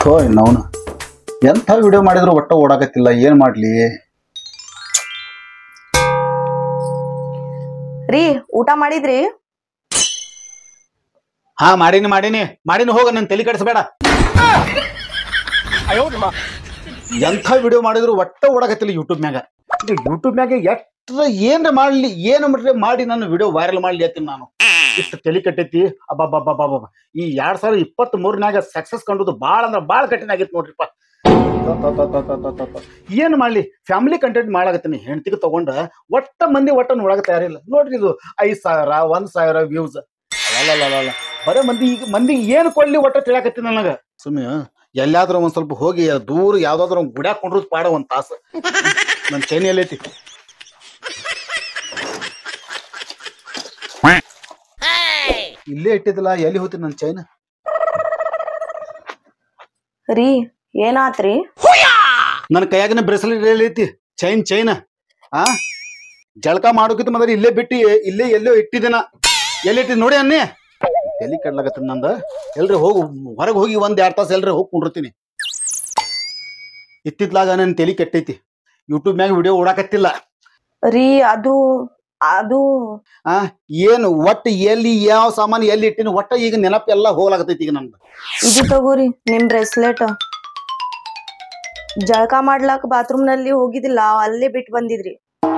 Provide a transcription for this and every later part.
ಥೋ ಅವನು ಎಂಥ ವಿಡಿಯೋ ಮಾಡಿದ್ರು ಒಟ್ಟ ಓಡಾಕತ್ತಿಲ್ಲ ಏನ್ ಮಾಡ್ಲಿ ರೀ ಊಟ ಮಾಡಿದ್ರಿ ಹಾ ಮಾಡೀನಿ ಮಾಡೀನಿ ಮಾಡೀನಿ ಹೋಗ ನನ್ ತಲೆ ಕೆಡಿಸ್ಬೇಡ ಎಂಥ ವಿಡಿಯೋ ಮಾಡಿದ್ರು ಒಟ್ಟ ಓಡಾಕತ್ತಿಲ್ಲ ಯೂಟ್ಯೂಬ್ ಮ್ಯಾಗ ಯೂಟ್ಯೂಬ್ ಮ್ಯಾಗ ಎಷ್ಟ್ರ ಏನ್ರ ಮಾಡ್ಲಿ ಏನ್ ಮಾಡ್ರಿ ಮಾಡಿ ನಾನು ವಿಡಿಯೋ ವೈರಲ್ ಮಾಡ್ಲಿ ಅಂತೀನಿ ನಾನು ಇಷ್ಟು ತಲೆ ಕಟ್ಟೈತಿ ಅಬ್ಬಬ್ಬಬ್ಬಬ್ಬ ಈ ಎರಡ್ ಸಾವಿರದ ಇಪ್ಪತ್ತ್ ಮೂರನ್ಯಾಗ ಸಕ್ಸಸ್ ಕಂಡುದು ಬಾಳ ಅಂದ್ರ ಬಾಳ ಕಠಿಣ ಆಗಿತ್ತು ನೋಡ್ರಿಪ್ಪ ತ- ತ- ತ- ತ- ತ- ತ- ತ. ಏನ್ ಮಾಡ್ಲಿ ಫ್ಯಾಮಿಲಿ ಕಂಟೆಂಟ್ ಮಾಡಾಕತ್ತೀನಿ ಹೆಂಡತಿಗೆ ತಗೊಂಡ ಒಟ್ಟ ಮಂದಿ ಒಟ್ಟ ನೋಡಕ್ ತಯಾರಿಲ್ಲ ನೋಡ್ರಿ ಇದು ಐದ್ ಸಾವಿರ ಒಂದ್ ಸಾವಿರ ವ್ಯೂಸ್ ಅಲ್ಲ ಬರೇ ಮಂದಿ ಈಗ ಮಂದಿಗೆ ಏನ್ ಕೊಡ್ಲಿ ಒಟ್ಟ ತಿಳಾಕತ್ತೀನಿ ನನಗ ಸುಮ್ಮನೆ ಎಲ್ಲಾದ್ರೂ ಒಂದ್ ಸ್ವಲ್ಪ ಹೋಗಿ ದೂರ ಯಾವ್ದಾದ್ರು ಒಂದ್ ಗುಡ್ಯಾಕ್ ಕೊಂಡ್ರು ಪಾಡ ಒಂದ್ ತಾಸು ನನ್ ಚೈನ್ ಎಲ್ಲೈತಿ ಇಲ್ಲೇ ಇಟ್ಟಿದ್ದಿಲ್ಲ ಎಲ್ಲಿ ಹೋಗ್ತೀನಿ ನನ್ ಚೈನ್ ರೀ ಏನಾತ್ರಿ ನನ್ನ ಕೈಯಾಗಿನ ಬ್ರೆಸ್ಲೆಟ್ ಎಲ್ಲೈತಿ ಚೈನ್ ಚೈನ್ ಆ ಜಳಕ ಮಾಡೋಕಿತ್ತು ಮೊದಲು ಇಲ್ಲೇ ಬಿಟ್ಟು ಇಲ್ಲೇ ಎಲ್ಲೋ ಇಟ್ಟಿದ್ದೀನ ಎಲ್ಲಿ ಇಟ್ಟಿದ್ ನೋಡಿ ಅನ್ನಿ ಎಲ್ಲಿ ಕಡ್ಲಾಗತ್ತ ನಂದ ಎಲ್ರಿ ಹೋಗು ಹೊರಗೆ ಹೋಗಿ ಒಂದ್ ಎರಡ್ ತಾಸು ಎಲ್ರಿ ಹೋಗಿ ಕುಂಡಿರ್ತೀನಿ ಇತ್ತಿತ್ಲಾಗ ನನ್ನ ತಲಿ ಕೆಟ್ಟೈತಿ ಯೂಟ್ಯೂಬ್ ಮ್ಯಾಗ ವಿಡಿಯೋ ಓಡಾಕತ್ತಿಲ್ಲ ರೀ ಅದು ಅದು ಆ ಏನು ಒಟ್ಟು ಎಲ್ಲಿ ಯಾವ ಸಾಮಾನು ಎಲ್ಲಿ ಇಟ್ಟಿನ ಒಟ್ಟ ಈಗ ನೆನಪು ಎಲ್ಲ ಹೋಗ್ಲಾಗತೈತಿ ಈಗ ನಮ್ದು ಇದು ತಗೋರಿ ನಿಮ್ ಬ್ರೇಸ್ಲೆಟ್ ಜಳಕ ಮಾಡ್ಲಾಕ ಬಾತ್ರೂಮ್ ನಲ್ಲಿ ಹೋಗಿದಿಲ್ಲ ಅಲ್ಲೇ ಬಿಟ್ಟು ಬಂದಿದ್ರಿ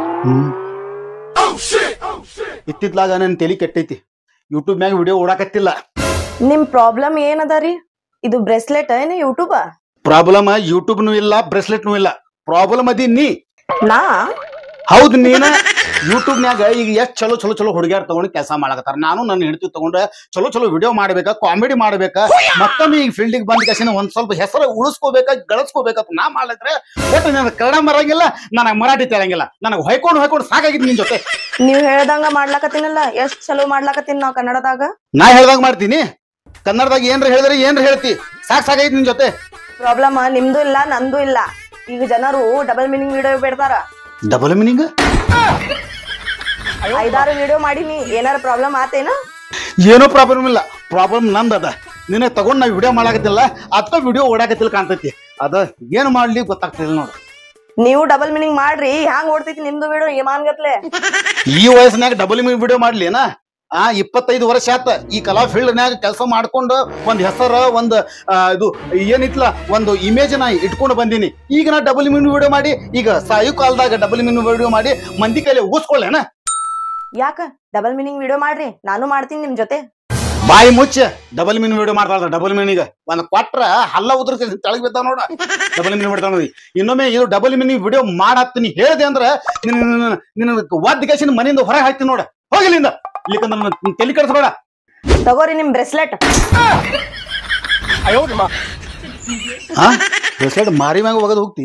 ಇತ್ತಿತ್ಲಾಗ ನನ್ನ ತಲಿ ಕೆಟ್ಟೈತಿ ಯೂಟ್ಯೂಬ್ ಮ್ಯಾಗ ವಿಡಿಯೋ ಓಡಾಕತ್ತಿಲ್ಲ ನಿಮ್ ಪ್ರಾಬ್ಲಮ್ ಏನದ ರೀ ಇದು ಬ್ರೇಸ್ಲೆಟ್ ಏನ ಯೂಟ್ಯೂಬ್ ಪ್ರಾಬ್ಲಮ್ ಯೂಟ್ಯೂಬ್ನು ಇಲ್ಲ ಬ್ರೆಸ್ಲೆಟ್ನು ಇಲ್ಲ ಪ್ರಾಬ್ಲಮ್ ಅದಿ ನೀ ನಾ ಹೌದು ನೀನ ಯೂಟ್ಯೂಬ್ ನ್ಯಾಗ ಈಗ ಎಷ್ಟ್ ಚಲೋ ಚಲೋ ಚಲೋ ಹುಡುಗಿಯರ್ ತಗೊಂಡು ಕೆಲಸ ಮಾಡಕತ್ತಾರ ನಾನು ನನ್ನ ಹೆಂಡತಿ ತಗೊಂಡ ಚಲೋ ಚಲೋ ವಿಡಿಯೋ ಮಾಡ್ಬೇಕಾ ಕಾಮಿಡಿ ಮಾಡ್ಬೇಕಾ ಮತ್ತೊಮ್ಮೆ ಈಗ ಫೀಲ್ಡಿಗೆ ಬಂದ ಕಸಿನ ಒಂದ್ ಸ್ವಲ್ಪ ಹೆಸರು ಉಳಿಸ್ಕೋಬೇಕಾ ಗಳಿಸ್ಕೋಬೇಕಂತ ನಾ ಮಾಡಿದ್ರೆ ಒಟ್ಟು ನನಗೆ ಕನ್ನಡ ಮರಂಗಿಲ್ಲ ನನಗೆ ಮರಾಠಿ ತಿಳಂಗಿಲ್ಲ ನನಗೆ ಹೊಯ್ಕೊಂಡು ಹೊಯ್ಕೊಂಡು ಸಾಕಾಗಿದ್ದು ನಿನ್ ಜೊತೆ ನೀವ್ ಹೇಳ್ದಂಗ ಮಾಡ್ಲಾಕತ್ತೀನಲ್ಲ ಎಷ್ಟ್ ಚಲೋ ಮಾಡ್ಲಾಕತ್ತೀನಿ ನಾವ್ ಕನ್ನಡದಾಗ ನಾ ಹೇಳ್ದಾಗ ಮಾಡ್ತೀನಿ ಕನ್ನಡದಾಗ ಏನ್ರ ಹೇಳಿದ್ರೆ ಏನ್ರ ಹೇಳ್ತಿ ಸಾಕ್ ಸಾಕಾಗಿತ್ತು ನಿನ್ ಜೊತೆ ಪ್ರಾಬ್ಲಮ್ ನಿಮ್ದು ಇಲ್ಲ ನಂದು ಇಲ್ಲ ಈಗ ಜನರು ಡಬಲ್ ಮೀನಿಂಗ್ ವಿಡಿಯೋ ಬಿಡ್ತಾರ ಡಬಲ್ ಮೀನಿಂಗ್ ಐದಾರು ವಿಡಿಯೋ ಮಾಡೀನಿ ಏನಾರ ಪ್ರಾಬ್ಲಮ್ ಆತೇನ ಏನೋ ಪ್ರಾಬ್ಲಮ್ ಇಲ್ಲ ಪ್ರಾಬ್ಲಮ್ ನಂದದ ನಿನ್ನ ತಗೊಂಡ್ ನಾ ವಿಡಿಯೋ ಮಾಡಾಕತ್ತಿಲ್ಲ ಅತ್ತ ವಿಡಿಯೋ ಓಡಾಕತ್ತಿಲ್ಲ ಕಾಣ್ತೈತಿ ಅದ ಏನ್ ಮಾಡ್ಲಿ ಗೊತ್ತಾಗ್ತಿಲ್ಲ ನೋಡು ನೀವು ಡಬಲ್ ಮೀನಿಂಗ್ ಮಾಡ್ರಿ ಹ್ಯಾಂಗ್ ಓಡ್ತೈತಿ ನಿಮ್ದು ವಿಡಿಯೋ ಇಮಾನ್ಗತ್ಲೆ ಈ ವಯಸ್ಸಿನಾಗ ಡಬಲ್ ಮೀನ್ ವಿಡಿಯೋ ಮಾಡ್ಲಿನ ಆ ಇಪ್ಪತ್ತೈದು ವರ್ಷ ಆತ ಈ ಕಲಾ ಫೀಲ್ಡ್ನ್ಯಾಗ ಕೆಲಸ ಮಾಡ್ಕೊಂಡು ಒಂದ್ ಹೆಸರ ಒಂದ್ ಆ, ಇದು ಏನಿತ್ಲ ಒಂದು ಇಮೇಜ್ ನಾ ಇಟ್ಕೊಂಡು ಬಂದೀನಿ ಈಗ ನಾ ಡಬಲ್ ಮೀನ್ ವಿಡಿಯೋ ಮಾಡಿ ಈಗ ಸಾಯು ಕಾಲದಾಗ ಡಬಲ್ ಮೀನ್ ವಿಡಿಯೋ ಮಾಡಿ ಮಂದಿ ಕೈಲಿ ಊಸ್ಕೊಳ್ಳೇನ ಯಾಕ ಡಬಲ್ ಮೀನಿಂಗ್ ವಿಡಿಯೋ ಮಾಡ್ರಿ ನಾನು ಮಾಡ್ತೀನಿ ನಿಮ್ ಜೊತೆ ಬಾಯಿ ಮುಚ್ಚ ಡಬಲ್ ಮೀನ್ ವಿಡಿಯೋ ಮಾಡ್ತಾಳ ಡಬಲ್ ಮೀನಿಗೆ ಒಂದ್ ಕೊಟ್ರ ಹಲ್ಲ ಉದ್ರ ತೆಳಗ್ ಬಿದ್ದಾವ ನೋಡ ಡಬಲ್ ಮೀನ್ ಬಿಡ್ತಾವ ನೋಡಿ ಇನ್ನೊಮ್ಮೆ ಇದು ಡಬಲ್ ಮೀನ್ ವಿಡಿಯೋ ಮಾಡತ್ತೀನಿ ಹೇಳ್ದೆ ಅಂದ್ರ ನಿನ್ನ ನಿನ್ನ ಒದ್ದ ಕೇಸಿನ ಮನೆಯಿಂದ ಹೊರಗೆ ಹಾಕ್ತೀನಿ ನೋಡ ಹೋಗಿಲ್ಲಿಂದ ಇಲ್ಲಿಕಂದ್ರ ನನ್ನ ತಲೆ ಕೆಡಿಸ್ಬೇಡ ತಗೋರಿ ನಿಮ್ ಬ್ರೆಸ್ಲೆಟ್ ಹಾ ಬ್ರೆಸ್ಲೆಟ್ ಮಾರಿ ಮ್ಯಾಗ ಒಗದ್ ಹೋಗ್ತಿ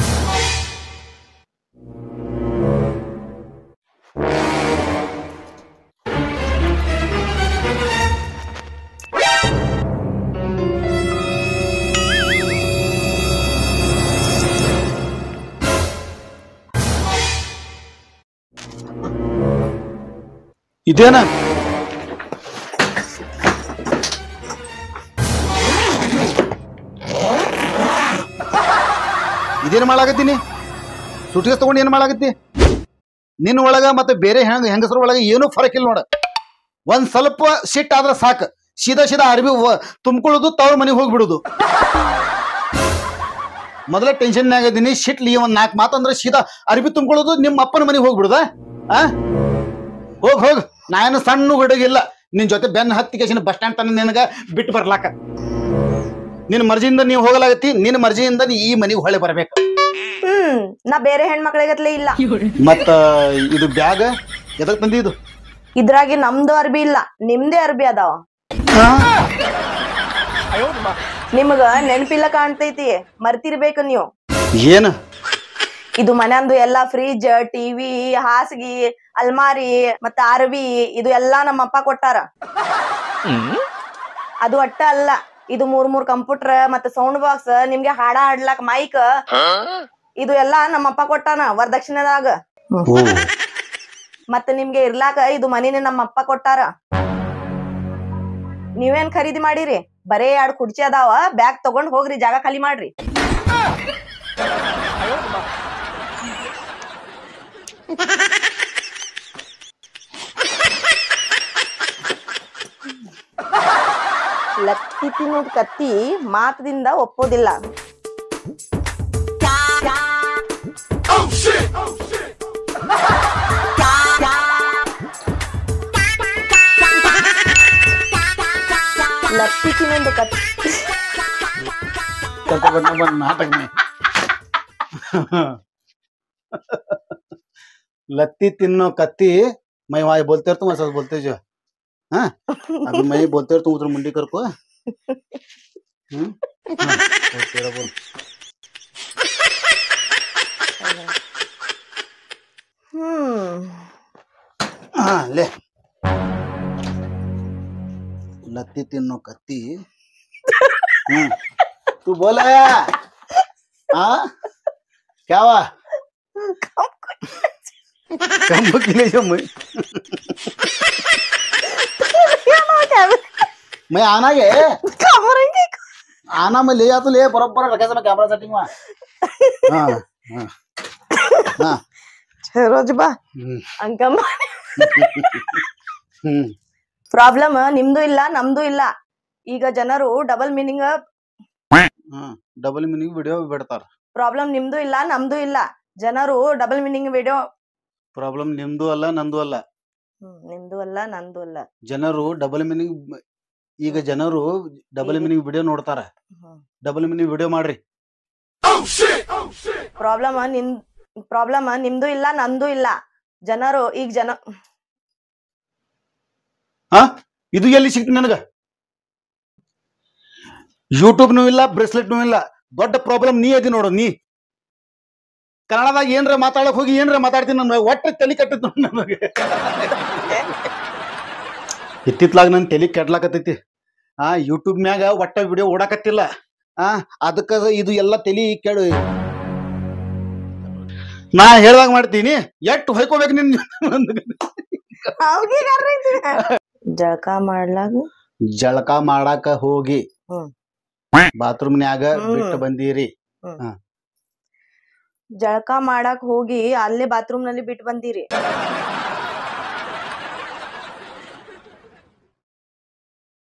ಇದೇನ ಇದೇನ್ ಮಾಡಾಕತ್ತೀನಿ ಸುಟಿಗೆ ತಗೊಂಡು ಏನ್ ಮಾಡಾಕತ್ತಿ ನಿನ್ನ ಒಳಗ ಮತ್ತೆ ಬೇರೆ ಹೆಂಗ ಹೆಂಗಸರ ಒಳಗ ಏನೂ ಫರಕ್ ಇಲ್ಲ ನೋಡ ಒಂದ್ ಸ್ವಲ್ಪ ಸಿಟ್ ಆದ್ರ ಸಾಕ ಸೀದಾ ಸೀದಾ ಅರ್ಬಿ ತುಂಬ್ಕೊಳ್ಳೋದು ತವ್ರ ಮನೆಗೆ ಹೋಗ್ಬಿಡುದು ಮೊದಲ ಟೆನ್ಷನ್ ಆಗಿದ್ದೀನಿ ಶಿಟ್ಲಿ ಒಂದ್ ನಾಲ್ಕು ಮಾತಂದ್ರೆ ಸೀದಾ ಅರ್ಬಿ ತುಂಬ್ಕೊಳ್ಳೋದು ನಿಮ್ಮ ಅಪ್ಪನ ಮನೆಗೆ ಹೋಗ್ಬಿಡುದ ಆ ಹೋಗ್ ಹೋಗ್ ನಾನು ಸಣ್ಣ ಹುಡುಗಿಲ್ಲ ನಿನ್ ಜೊತೆ ಬೆನ್ನ ಹತ್ತಿ ಕೇಸಿನ ಬಸ್ ಸ್ಟ್ಯಾಂಡ್ ತನ ನಿನಗ ಬಿಟ್ಟು ಬರ್ಲಾಕ ನಿನ್ನ ಮರ್ಜಿಯಿಂದ ನೀವು ಹೋಗಲಾಗತ್ತಿ ನಿನ್ನ ಮರ್ಜಿಯಿಂದ ನೀ ಈ ಮನೆಗೆ ಹೊಳೆ ಬರ್ಬೇಕು ಹ್ಮ್ ನಾ ಬೇರೆ ಹೆಣ್ಮಕ್ಳಿಗತ್ಲೆ ಇಲ್ಲ ಮತ್ತ ಇದು ಬ್ಯಾಗ್ ಎದಕ್ ತಂದಿ ಇದು ಇದ್ರಾಗಿ ನಮ್ದು ಅರ್ಬಿ ಇಲ್ಲ ನಿಮ್ದೇ ಅರ್ಬಿ ಅದಾವ ನಿಮ್ಗ ನೆನಪಿಲ್ಲ ಕಾಣ್ತೈತಿ ಮರ್ತಿರ್ಬೇಕು ನೀವು ಏನ ಇದು ಮನ್ಯಾಂದು ಎಲ್ಲಾ ಫ್ರಿಜ್ ಟಿವಿ ಹಾಸಿಗೆ ಅಲ್ಮಾರಿ ಮತ್ತ ಅರ್ಬಿ ಇದು ಎಲ್ಲಾ ನಮ್ಮ ಅಪ್ಪ ಕೊಟ್ಟಾರ ಅದು ಅಟ್ಟ ಅಲ್ಲ ಇದು ಮೂರ್ ಮೂರ್ ಕಂಪ್ಯೂಟರ್ ಮತ್ತೆ ಸೌಂಡ್ ಬಾಕ್ಸ್ ನಿಮ್ಗೆ ಹಾಡ ಹಾಡ್ಲಾಕ್ ಮೈಕ್ ಇದು ಎಲ್ಲಾ ನಮ್ಮ ಅಪ್ಪ ಕೊಟ್ಟಾನ ವರದಕ್ಷಿಣೆದಾಗ ಓ ಮತ್ತ ನಿಮ್ಗೆ ಇರ್ಲಾಕ ಇದು ಮನಿನೇ ನಮ್ಮ ಅಪ್ಪ ಕೊಟ್ಟಾರ ನೀವೇನ್ ಖರೀದಿ ಮಾಡಿರಿ ಬರೇ ಎರಡ್ ಕುರ್ಚಿ ಅದಾವ ಬ್ಯಾಗ್ ತಗೊಂಡ್ ಹೋಗ್ರಿ ಜಾಗ ಖಾಲಿ ಮಾಡ್ರಿ ಲತ್ತಿ ತಿನ್ನೋದ್ ಕತ್ತಿ ಮಾತದಿಂದ ಒಪ್ಪೋದಿಲ್ಲ ಲತ್ತಿ ತಿನ್ನೋದು ಕತ್ತಿ ಕರ್ಕೊಂಡ್ ಬಂದ್ ನಾಟಕ में लत्ती तिन्नो कत्ती मैं वहां बोलते रह तुम ऐसा बोलते जो हाँ अभी मैं ही बोलते रह तुम उधर मुंडी कर को हम्म हाँ, बोल तेरा बोल ಹ್ಮ್ हाँ ले लत्ती तिन्नो कत्ती हम्म तू बोला हाँ क्या हुआ कम किले जो मैं मैं आना ये आना मैं ले जा तो ले बरोबर रखे से मैं कैमरा सेटिंग में हाँ हाँ हाँ रोज बा हम्म ಅಂಕಮ್ಮ हम्म ಪ್ರಾಬ್ಲಮ್ ನಿಮ್ದು ಇಲ್ಲ ನಮ್ದು ಇಲ್ಲ ಈಗ ಜನರು ಡಬಲ್ ಮೀನಿಂಗ್ हाँ डबल मीनिंग वीडियो भी बिडतार ಪ್ರಾಬ್ಲಮ್ ನಿಮ್ದು ಇಲ್ಲ ನಮ್ದು ಇಲ್ಲ ಜನರು ಡಬಲ್ ಮೀನಿಂಗ್ ವಿಡಿಯೋ ಪ್ರಾಬ್ಲಮ್ ನಿಮ್ದು ಅಲ್ಲ ನಂದು ಅಲ್ಲ ನಿಮ್ದು ಅಲ್ಲ ನಂದು ಅಲ್ಲ ಜನರು ಡಬಲ್ ಮೀನಿಂಗ್ ಈಗ ಜನರು ಡಬಲ್ ಮೀನಿಂಗ್ ವಿಡಿಯೋ ನೋಡ್ತಾರ ಡಬಲ್ ಮೀನಿಂಗ್ ವಿಡಿಯೋ ಮಾಡ್ರಿ ಪ್ರಾಬ್ಲಮ್ ನಿಮ್ ಪ್ರಾಬ್ಲಮ್ ನಿಮ್ದು ಇಲ್ಲ ನಂದು ಇಲ್ಲ ಜನರು ಈಗ ಜನ ಹಾ ಇದು ಎಲ್ಲಿ ಸಿಕ್ತು ನನಗ ಯೂಟ್ಯೂಬ್ನೂ ಇಲ್ಲ ಬ್ರೇಸ್ಲೆಟ್ನೂ ಇಲ್ಲ ದೊಡ್ಡ ಪ್ರಾಬ್ಲಮ್ ನೀ ಅದಿ ನೋಡು ನೀ ಕನ್ನಡದಾಗ ಏನ್ರ ಮಾತಾಡಕ್ ಹೋಗಿ ಏನ್ರ ಮಾತಾಡ್ತೀನಿ ನಾನು ಒಟ್ಟ ತಲೆ ಕಟ್ಟಿದ್ ನೋಡ್ ನನಗೆ ಇತ್ತಿತ್ಲಾಗ ನನ್ ತಲೆ ಕೆಡ್ಲಾಕತ್ತೈತಿ ಆ ಯೂಟ್ಯೂಬ್ ಮ್ಯಾಗ ಒಟ್ಟ ವಿಡಿಯೋ ಓಡಾಕತ್ತಿಲ್ಲ ಆ ಅದಕ್ಕ ಇದು ಎಲ್ಲ ತಲಿ ಕೆಡು ನಾ ಹೇಳ್ದಾಗ ಮಾಡ್ತೀನಿ ಎಟ್ಟು ಹೊಯ್ಕೋಬೇಕು ನಿನ್ ಜಳಕ ಮಾಡ್ಲಾಗ ಜಳಕ ಮಾಡಾಕ ಹೋಗಿ ಹ್ಮ್. ಬಾತ್ರೂಮ್ನ್ಯಾಗ ಹ್ಮ್. ಬಿಟ್ಟು ಬಂದೀರಿ ಜಳಕ ಮಾಡಕ್ ಹೋಗಿ ಅಲ್ಲೇ ಬಾತ್ರೂಮ್ ನಲ್ಲಿ ಬಿಟ್ಟು ಬಂದಿರಿ